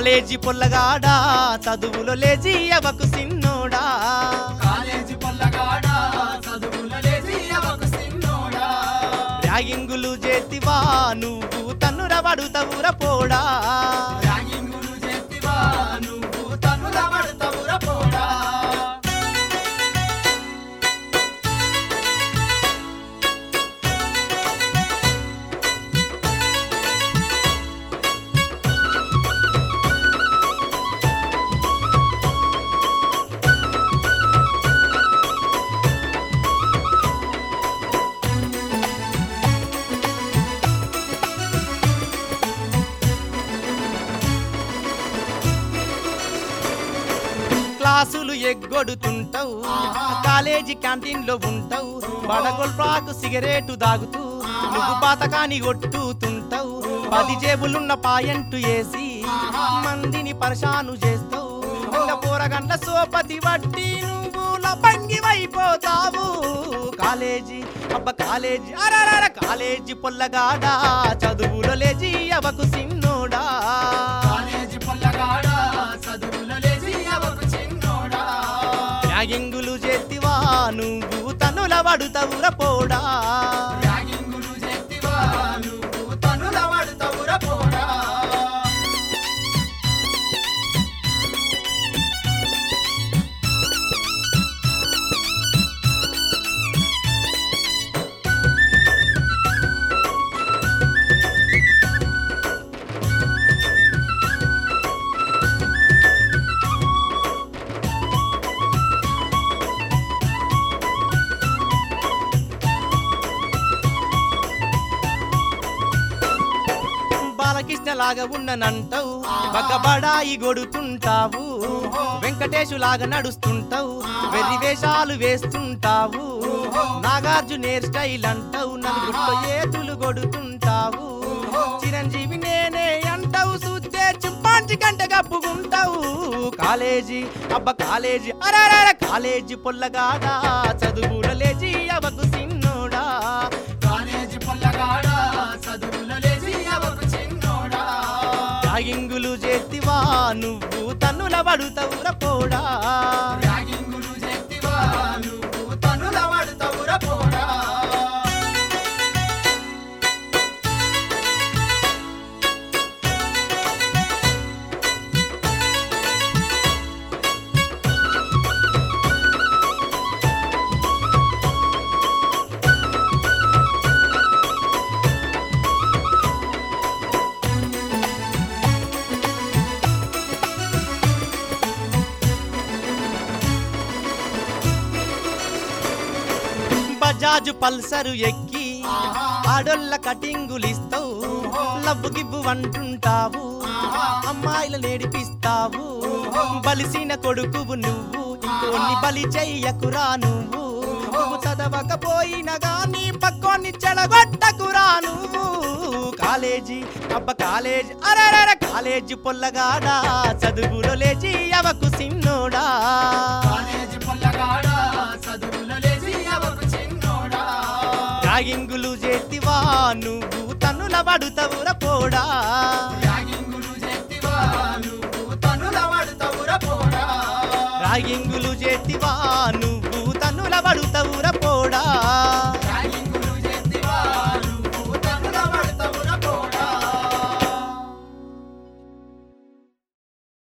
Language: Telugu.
కాలేజీ పొల్లగాడా చదువులో లేచి అవకు సిన్నోడా కాలేజీ పొల్లగాడ చదువుల లేచి అవకు సిన్నోడా ర్యాగింగులు చేతివా నువ్వు తన్నుర పడుతవుర పోడా ర్యాగింగులు చేతివా నువ్వు తనుల పడతవుర పోడా క్లాసులు ఎగ్గొడుతుంటావు కాలేజీ క్యాంటీన్ లో ఉంటావు బడగొల్పాకు సిగరెట్ దాగుతూ నువ్వు పాతకాని కొట్టుతుంటావు పది జేబులున్న పాయంటు వేసి మందిని పరశాను చేస్తావు ఇంకా పోరగండ్ల సోపతి వట్టి నువ్వు లపంగివైపోతావు కాలేజీ అబ్బ కాలేజీ అరరర కాలేజీ పొల్లగాడా చదువులో లేచి అవకు సిన్నోడా కాలేజీ పొల్లగాడ చదువుల లేచి అవకు చిన్నోడా ర్యాగింగులు చేతివా నువ్వు తన్నుల పడుతవుర పోడా ర్యాగింగులు చేతివా నువ్వు తనుల పడతవుర పోడా బాలకృష్ణ లాగా ఉన్ననంటావు బగ్గబడాయి గొడుతుంటావు వెంకటేశు లాగా నడుస్తుంటావు వెర్రి వేషాలు వేస్తుంటావు నాగార్జున హెయిర్ స్టైల్ అంటావు నలుగురిలో ఏతులు కొడుతుంటావు చిరంజీవి నేనే అంటావు చూస్తే చింపాంచి గంట కప్పుకుంటావు కాలేజీ అబ్బ కాలేజీ అరరర కాలేజీ పొల్లగాడా చదువుల లేచి అవకు సిన్నోడా కాలేజీ పొల్లగాడ చదువుల లేచి అవకు చిన్నోడా రాగింగులు చేతివా నువ్వు తన్నుల పడుతవుర పోడా ర్యాగింగులు చేతివా నువ్వు తనుల పడతవుర పోడా బజాజు పల్సరు ఎక్కి ఆడోళ్ళ కటింగులిస్తావు లవ్వు గివ్వు అంటుంటావు అమ్మాయిలు నేడిపిస్తావు బలిసిన కొడుకువు నువ్వు ఇంకోన్ని బలి చెయ్యకురా నువ్వు నువ్వు చదవకపోయినా గానీ పక్కోన్ని చెడగొట్టకురా నువ్వు కాలేజీ అబ్బ కాలేజీ అరరర కాలేజీ పొల్లగాడా చదువులో లేచి అవకు సిన్నోడా కాలేజీ పొల్లగాడ చదువుల లేచి అవకు చిన్నోడా రాగింగులు చేతివా నువ్వు తన్నుల పడుతవుర పోడా ర్యాగింగులు చేతివా నువ్వు